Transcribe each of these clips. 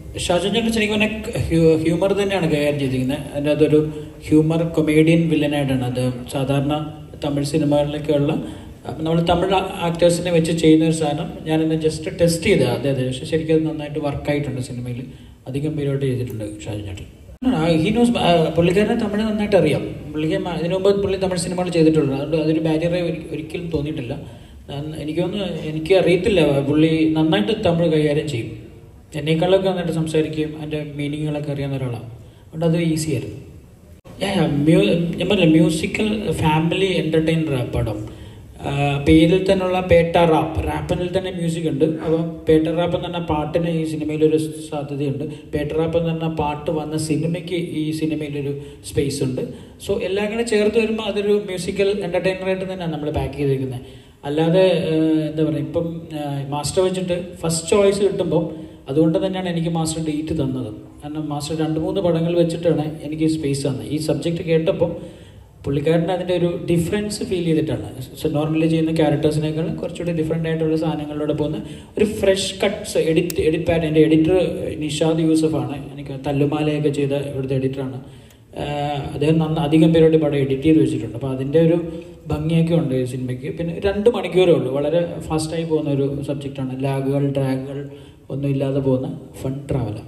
ഷാജൻ ചേട്ടൻ ശരിക്കും പറഞ്ഞാൽ ഹ്യൂമർ തന്നെയാണ് കൈകാര്യം ചെയ്തിരിക്കുന്നത് അതിൻ്റെ അതൊരു ഹ്യൂമർ കൊമേഡിയൻ വില്ലനായിട്ടാണ് അത് സാധാരണ തമിഴ് സിനിമകളിലൊക്കെയുള്ള നമ്മൾ തമിഴ് ആക്ടേഴ്സിനെ വെച്ച് ചെയ്യുന്ന ഒരു സാധനം ഞാനിന്ന് ജസ്റ്റ് ടെസ്റ്റ് ചെയ്ത അതെ അതെ പക്ഷെ ശരിക്കും അത് നന്നായിട്ട് വർക്കായിട്ടുണ്ട് സിനിമയിൽ അധികം പേരോട്ട് ചെയ്തിട്ടുണ്ട് ഷാജൻ ചേട്ടൻ ഹി നോസ് പുള്ളിക്കാരനെ തമിഴ് നന്നായിട്ട് അറിയാം പുള്ളിക്ക് മ- ഇതിനു മുമ്പ് പുള്ളി തമിഴ് സിനിമകൾ ചെയ്തിട്ടുള്ളത് അതുകൊണ്ട് അതൊരു ബാരിയറെ ഒരിക്കലും തോന്നിയിട്ടില്ല ഞാൻ- എനിക്ക് തോന്നുന്നു എനിക്ക് അറിയത്തില്ല പുള്ളി നന്നായിട്ട് തമിഴ് കൈകാര്യം ചെയ്യും എന്നേക്കാളൊക്കെ നന്നായിട്ട് സംസാരിക്കുകയും അതിൻ്റെ മീനിങ്ങുകളൊക്കെ അറിയാവുന്ന ഒരാളാണ് അതുകൊണ്ട് അത് ഈസി ആയിരുന്നു Yeah, yeah, mu- ഞാൻ പറഞ്ഞില്ല മ്യൂസിക്കൽ ഫാമിലി എൻ്റർടൈനർ പടം ആ, പേരിൽ തന്നെയുള്ള പേട്ട റാപ്പ് റാപ്പിനിൽ തന്നെ മ്യൂസിക് ഉണ്ട് അപ്പോൾ പേട്ട റാപ്പ് എന്ന് പറഞ്ഞ പാട്ടിന് ഈ സിനിമയിലൊരു സാധ്യതയുണ്ട് പേട്ട റാപ്പ് എന്ന് പറഞ്ഞ പാട്ട് വന്ന സിനിമയ്ക്ക് ഈ സിനിമയിലൊരു സ്പേസ് ഉണ്ട് സോ എല്ലാം കൂടെ ചേർത്ത് വരുമ്പോൾ അതൊരു മ്യൂസിക്കൽ എൻ്റർടൈനറായിട്ട് തന്നെയാണ് നമ്മൾ പാക്ക് ചെയ്തിരിക്കുന്നത് അല്ലാതെ ആ, എന്താ പറയുക ഇപ്പം മാസ്റ്റർ വെച്ചിട്ട് ഫസ്റ്റ് ചോയ്സ് കിട്ടുമ്പോൾ അതുകൊണ്ട് തന്നെയാണ് എനിക്ക് മാസ്റ്റർ ഡേറ്റ് തന്നത് കാരണം മാസ്റ്റർ രണ്ട് മൂന്ന് പടങ്ങൾ വെച്ചിട്ടാണ് എനിക്ക് സ്പേസ് തന്നത് ഈ സബ്ജക്റ്റ് കേട്ടപ്പോൾ പുള്ളിക്കാരന് അതിൻ്റെ ഒരു ഡിഫറൻസ് ഫീൽ ചെയ്തിട്ടാണ് നോർമലി ചെയ്യുന്ന ക്യാരക്ടേഴ്സിനേക്കാൾ കുറച്ചുകൂടി ഡിഫറെൻ്റ് ആയിട്ടുള്ള സാധനങ്ങളിലൂടെ പോകുന്ന ഒരു fresh cuts edit edit pattern എൻ്റെ എഡിറ്റർ നിഷാദ് യൂസഫാണ് എനിക്ക് തല്ലുമാലയൊക്കെ ചെയ്ത ഇവിടുത്തെ എഡിറ്ററാണ് അദ്ദേഹം നന്ന അധികം പേരോട് പടം എഡിറ്റ് ചെയ്ത് വെച്ചിട്ടുണ്ട് അപ്പോൾ അതിൻ്റെ ഒരു ഭംഗിയൊക്കെ ഉണ്ട് ഈ സിനിമയ്ക്ക് പിന്നെ രണ്ട് മണിക്കൂറേ ഉള്ളൂ വളരെ ഫാസ്റ്റായി പോകുന്ന ഒരു സബ്ജക്റ്റാണ് ലാഗുകൾ ഡ്രാഗുകൾ ഒന്നും ഇല്ലാതെ പോകുന്ന ഫൺ ട്രാവലാണ്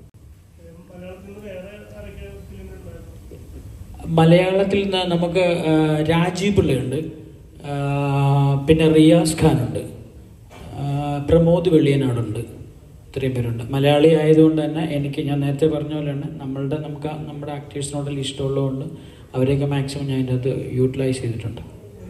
മലയാളത്തിൽ നിന്ന് നമുക്ക് ആ, രാജീവ് പിള്ളയുണ്ട് ആ, പിന്നെ റിയാസ് ഖാനുണ്ട് ആ, പ്രമോദ് വെള്ളിയനാടുണ്ട് ഇത്രയും പേരുണ്ട് മലയാളി ആയതുകൊണ്ട് തന്നെ എനിക്ക് ഞാൻ നേരത്തെ പറഞ്ഞ പോലെ തന്നെ നമ്മളുടെ നമുക്ക് ആ- നമ്മുടെ ആക്ടേഴ്സിനോടുള്ള ഇഷ്ടമുള്ളതുകൊണ്ട് അവരെയൊക്കെ മാക്സിമം ഞാൻ ഇതിൻ്റെ അകത്ത് യൂട്ടിലൈസ് ചെയ്തിട്ടുണ്ട്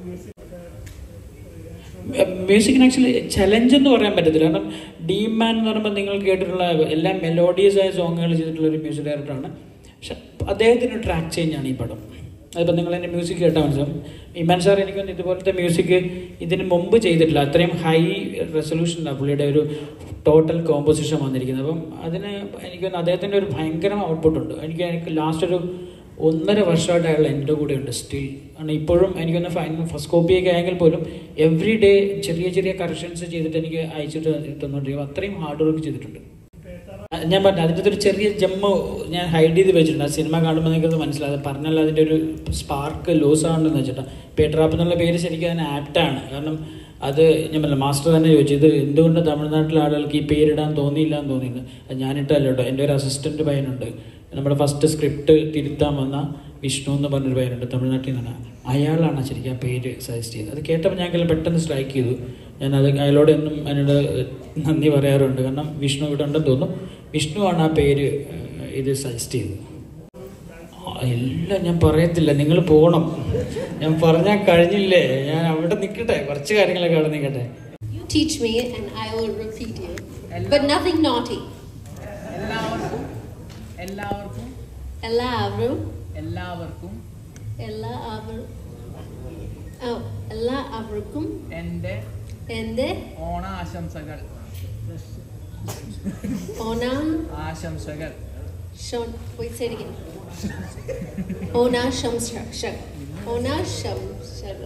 മ്യൂസിക്കിന് ആക്ച്വലി ചലഞ്ച് എന്ന് പറയാൻ പറ്റത്തില്ല കാരണം ഡീം മാൻ എന്ന് പറയുമ്പോൾ നിങ്ങൾ കേട്ടിട്ടുള്ള എല്ലാം മെലോഡിയസ് ആയ സോങ്ങുകൾ ചെയ്തിട്ടുള്ള ഒരു മ്യൂസിക് ഡയറക്ടറാണ് പക്ഷെ അദ്ദേഹത്തിന് ട്രാക്ക് ചേഞ്ചാണ് ഈ പടം അതിപ്പോൾ നിങ്ങൾ എൻ്റെ മ്യൂസിക് കേട്ടാൽ മനസ്സിലാവും ഇമാൻ സാർ എനിക്കൊന്ന് ഇതുപോലത്തെ മ്യൂസിക് ഇതിന് മുമ്പ് ചെയ്തിട്ടില്ല അത്രയും ഹൈ റെസൊല്യൂഷനാണ് പുള്ളിയുടെ ഒരു ടോട്ടൽ കോമ്പോസിഷൻ വന്നിരിക്കുന്നത് അപ്പം അതിന് എനിക്കൊന്ന് അദ്ദേഹത്തിൻ്റെ ഒരു ഭയങ്കര ഔട്ട്പുട്ട് ഉണ്ട് എനിക്ക് എനിക്ക് ലാസ്റ്റ് ഒരു ഒന്നര വർഷമായിട്ട് അയാൾ എൻ്റെ കൂടെ ഉണ്ട് സ്റ്റിൽ ആണ് ഇപ്പോഴും എനിക്കൊന്ന് ഫൈൻ ഫസ്റ്റ് കോപ്പിയൊക്കെ ആയെങ്കിൽ പോലും എവറി ഡേ ചെറിയ ചെറിയ കറക്ഷൻസ് ചെയ്തിട്ട് എനിക്ക് അയച്ചിട്ട് തന്നുകൊണ്ടിരിക്കും അത്രയും ഹാർഡ് വർക്ക് ചെയ്തിട്ടുണ്ട് അത് ഞാൻ പറഞ്ഞു അതിൻ്റെ ഒരു ചെറിയ ജമ്മ് ഞാൻ ഹൈഡ് ചെയ്ത് വെച്ചിട്ടുണ്ട് ആ സിനിമ കാണുമ്പോൾ നിങ്ങൾക്ക് മനസ്സിലാവും പറഞ്ഞാൽ അതിൻ്റെ ഒരു സ്പാർക്ക് ലോസ് ആണെന്ന് വെച്ചിട്ടാണ് പേട്രാപ്പ് എന്നുള്ള പേര് ശരിക്കും അതിന് ആപ്റ്റാണ് കാരണം അത് ഞാൻ പറഞ്ഞ മാസ്റ്റർ തന്നെ ചോദിച്ചു ഇത് എന്തുകൊണ്ട് തമിഴ്നാട്ടിലെ ആളുകൾക്ക് ഈ പേരിടാൻ തോന്നിയില്ല എന്ന് തോന്നിയില്ല അത് ഞാനിട്ടല്ല കേട്ടോ എൻ്റെ ഒരു അസിസ്റ്റൻറ്റ് പയ്യനുണ്ട് നമ്മുടെ ഫസ്റ്റ് സ്ക്രിപ്റ്റ് തിരുത്താൻ വന്ന വിഷ്ണു എന്ന് പറഞ്ഞൊരു പയ്യനുണ്ട് തമിഴ്നാട്ടിൽ നിന്നാണ് അയാളാണ് ശരിക്കും ആ പേര് സജസ്റ്റ് ചെയ്തത് അത് കേട്ടപ്പോൾ ഞാൻ പെട്ടെന്ന് സ്ട്രൈക്ക് ചെയ്തു ഞാൻ അത് അയാളോട് എന്നും എന്നോട് നന്ദി പറയാറുണ്ട് കാരണം വിഷ്ണു ഇവിടെ ഉണ്ടെന്ന് തോന്നുന്നു വിഷ്ണു ആണ് ആ പേര് ഏഹ്, ഇത് സജസ്റ്റ് ചെയ്തത് ആ, എല്ലാം ഞാൻ പറയത്തില്ല നിങ്ങൾ പോകണം ഞാൻ പറഞ്ഞാൽ കഴിഞ്ഞില്ലേ ഞാൻ അവിടെ നിൽക്കട്ടെ കുറച്ച് കാര്യങ്ങളൊക്കെ അവിടെ നിൽക്കട്ടെ You teach me and I will repeat you. But nothing naughty. എല്ലാവർക്കും എല്ലാവർക്കും എല്ലാവരും എല്ലാവർക്കും എല്ലാവരും oh, എല്ലാവർക്കും എൻ്റെ എൻ്റെ ഓണ ആശംസകൾ ഓണം ആശംസകൾ ഷം wait say it again ഓണ ശംശക ഓണ ശംശക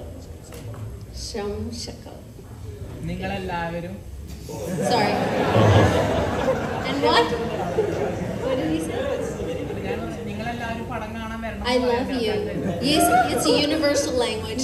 ശംശക നിങ്ങളെല്ലാവരും sorry and what what did he say ഞാൻ നിങ്ങളെല്ലാവരും പടം കാണാൻ വരണം I love you yes it's a universal language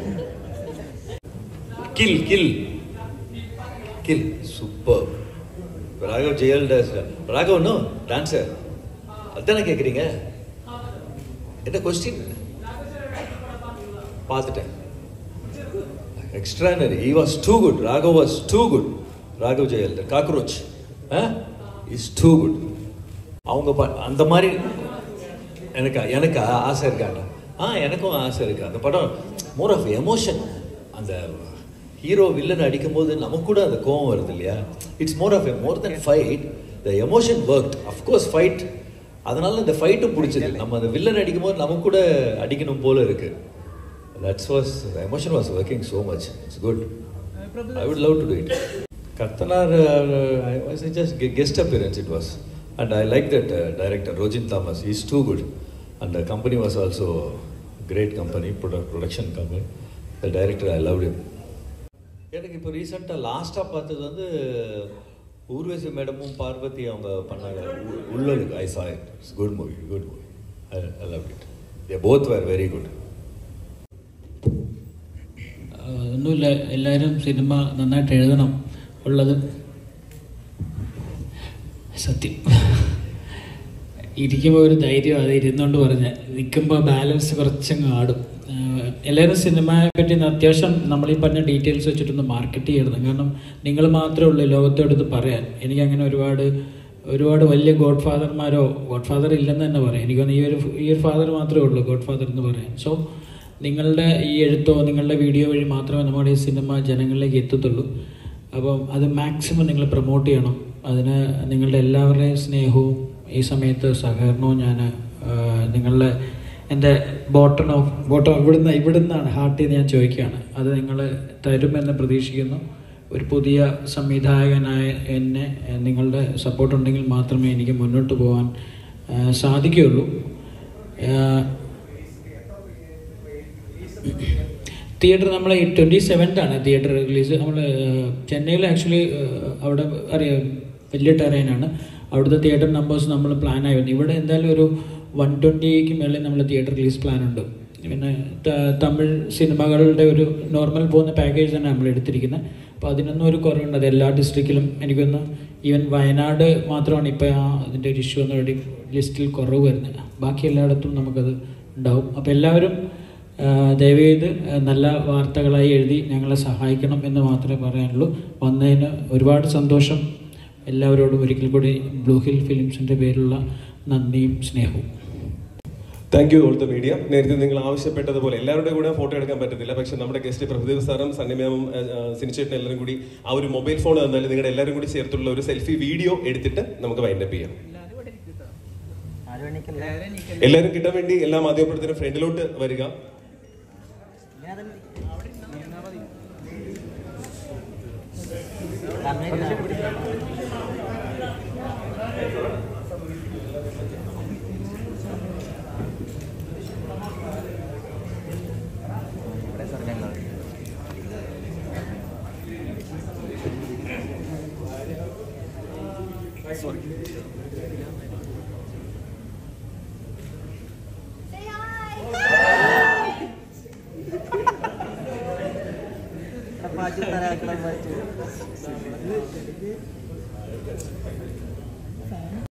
கில் கில் கில் super Raghav Juyal dance Raghav no dancer அதானே கேட்குறீங்க என்ன கொஸ்டின் பார்த்துட்டேன் extraordinary he was too good Raghav was too good Raghav Juyal cockroach is too good அவங்க ப- அந்த மாதிரி எனக்கு எனக்கு ஆசை இருக்காங்க ஆ எனக்கும் ஆசை இருக்கு அந்த படம் மோர் ஆஃப் எமோஷன் அந்த ஹீரோ வில்லன் அடிக்கும்போது நமக்கு கூட அந்த கோவம் வருது இல்லையா it's more of a more then fight the emotion work of course fight அதனால இந்த ஃபைட்டும் பிடிச்சது நம்ம அந்த வில்லன் அடிக்கும்போது நமக்கு கூட அடிக்கணும் போல இருக்கு that's was emotion was working so much it's good I would love to do it. Kartanar, uh, I was just gu- guest appearance it was. And I like that uh, director, Rojin Thomas. He's too good. And the company was also a great company, produ- production company. The director, I loved him. எனக்கு இப்போ ரீசெண்டாக லாஸ்ட்டாக பார்த்தது வந்து ஊர்வசி மேடமும் பார்வதி அவங்க பண்ணாங்க உ- உள்ளது I saw it it's good movie good movie I love it they both were very good ആഹ് ഒന്നുമില്ല എല്ലാവരും സിനിമ നന്നായിട്ട് എഴുതണം ഉള്ളത് സത്യം ഇരിക്കുമ്പോൾ ഒരു ധൈര്യം അത് ഇരുന്നുകൊണ്ട് പറഞ്ഞ നിൽക്കുമ്പോൾ ബാലൻസ് കുറച്ചങ്ങ് ആടും ആഹ് എല്ലാവരും സിനിമയെ പറ്റി ഒന്ന് അത്യാവശ്യം നമ്മൾ ഈ പറഞ്ഞ ഡീറ്റെയിൽസ് വെച്ചിട്ടൊന്ന് മാർക്കറ്റ് ചെയ്യണം കാരണം നിങ്ങൾ മാത്രമേ ഉള്ളൂ ലോകത്തോടത്ത് പറയാൻ എനിക്കങ്ങനെ ഒരുപാട് ഒരുപാട് വലിയ ഗോഡ് ഫാദർമാരോ ഗോഡ് ഫാദർ ഇല്ലെന്ന് തന്നെ പറയാം എനിക്ക് തോന്നുന്നു ഈ ഒരു ഈ ഒരു ഫാദർ മാത്രമേ ഉള്ളൂ ഗോഡ് ഫാദർ എന്ന് പറയാൻ സോ നിങ്ങളുടെ ഈ എഴുത്തോ നിങ്ങളുടെ വീഡിയോ വഴി മാത്രമേ നമ്മുടെ ഈ സിനിമ ജനങ്ങളിലേക്ക് എത്തത്തുള്ളൂ അപ്പം അത് മാക്സിമം നിങ്ങൾ പ്രൊമോട്ട് ചെയ്യണം അതിന് നിങ്ങളുടെ എല്ലാവരുടെയും സ്നേഹവും ഈ സമയത്ത് സഹകരണവും ഞാൻ നിങ്ങളുടെ എൻ്റെ ബോട്ടൺ ഓഫ് ബോട്ടം ഇവിടുന്ന് ഇവിടുന്നാണ് ഹാർട്ടിൽ നിന്ന് ഞാൻ ചോദിക്കുകയാണ് അത് നിങ്ങൾ തരുമെന്ന് പ്രതീക്ഷിക്കുന്നു ഒരു പുതിയ സംവിധായകനായ എന്നെ ഏഹ്, നിങ്ങളുടെ സപ്പോർട്ട് ഉണ്ടെങ്കിൽ മാത്രമേ എനിക്ക് മുന്നോട്ട് പോകാൻ ഏഹ്, സാധിക്കുകയുള്ളൂ ഏഹ്, തിയേറ്റർ നമ്മൾ ട്വൻറ്റി സെവൻത്താണ് തിയേറ്റർ റിലീസ് നമ്മൾ ചെന്നൈയിൽ ആക്ച്വലി അവിടെ അറിയാം വലിയ ടെറൈനാണ് അവിടുത്തെ തിയേറ്റർ നമ്പേഴ്സ് നമ്മൾ പ്ലാൻ ആയി വന്നു ഇവിടെ എന്തായാലും ഒരു വൺ ട്വൻറ്റിക്ക് മേളിൽ നമ്മൾ തിയേറ്റർ റിലീസ് പ്ലാൻ ഉണ്ട് പിന്നെ ത- തമിഴ് സിനിമകളുടെ ഒരു നോർമൽ പോകുന്ന പാക്കേജ് തന്നെ നമ്മൾ എടുത്തിരിക്കുന്നത് അപ്പോൾ അതിനൊന്നും ഒരു കുറവുണ്ട് അത് എല്ലാ ഡിസ്ട്രിക്റ്റിലും എനിക്കൊന്ന് ഈവൻ വയനാട് മാത്രമാണ് ഇപ്പോൾ ആ അതിൻ്റെ ഒരു ഇഷ്യൂ ഒന്ന് വേണ്ടി ലിസ്റ്റിൽ കുറവ് വരുന്നത് ബാക്കി എല്ലായിടത്തും നമുക്കത് ഉണ്ടാവും അപ്പോൾ എല്ലാവരും ആ, ദയവേത് ആ, നല്ല വാർത്തകളായി എഴുതി ഞങ്ങളെ സഹായിക്കണം എന്ന് മാത്രമേ പറയാനുള്ളൂ വന്നതിന് ഒരുപാട് സന്തോഷം എല്ലാവരോടും ഒരിക്കൽ കൂടി ബ്ലൂ ഹിൽ ഫിലിംസിൻ്റെ പേരിലുള്ള നന്ദിയും സ്നേഹവും thank you all the media നേരത്തെ നിങ്ങൾ ആവശ്യപ്പെട്ടതുപോലെ എല്ലാവരുടെ കൂടെ ഫോട്ടോ എടുക്കാൻ പറ്റത്തില്ല പക്ഷെ നമ്മുടെ ഗസ്റ്റ് പ്രഭുദേവ് സാറും സണ്ണി മാമും സിനിച്ചേട്ടൻ എല്ലാവരും കൂടി ആ ഒരു മൊബൈൽ ഫോൺ തന്നാലും നിങ്ങളുടെ എല്ലാവരും കൂടി ചേർത്തുള്ള ഒരു സെൽഫി വീഡിയോ എടുത്തിട്ട് നമുക്ക് വൈൻഡപ്പ് ചെയ്യാം എല്ലാവരും കിട്ടാൻ വേണ്ടി എല്ലാ മാധ്യമപ്രവർത്തകരും ഫ്രണ്ടിലോട്ട് വരിക Apa aja tara kelas baca.